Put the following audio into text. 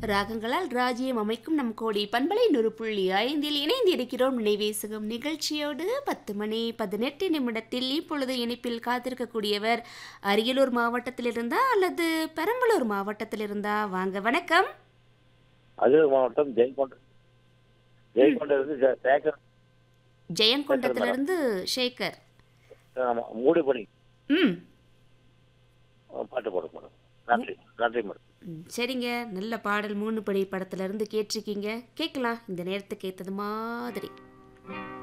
ராகங்களால் ராஜ்யம் அமைக்கும் நம் கோடி பண்பலை நூறு புள்ளி ஐந்தில் இணைந்திருக்கிறோம் நினைவேசுகம் நிகழ்ச்சியோடு பத்து மணி பதினெட்டு நிமிடத்தில் இப்பொழுது இணைப்பில் காத்திருக்கக்கூடியவர் அரியலூர் மாவட்டத்திலிருந்தா அல்லது பெரம்பலூர் மாவட்டத்திலிருந்தா வாங்க வணக்கம் அரியலூர் மாவட்டம் ஜெயங்கொண்ட ஜெயங்கொண்டிலிருந்து ஜெ- சேகர் ஜெயங்கொண்டத்திலிருந்து ஷேகர் ஆமா, மூடுபனி ம் பாட்டு போட மேடம் நன்றி நன்றி மேடம் ம், சரிங்க நல்ல பாடல் மூணு படி படத்துல இருந்து கேட்டிருக்கீங்க கேட்கலாம் இந்த நேரத்துக்கு ஏத்தது மாதிரி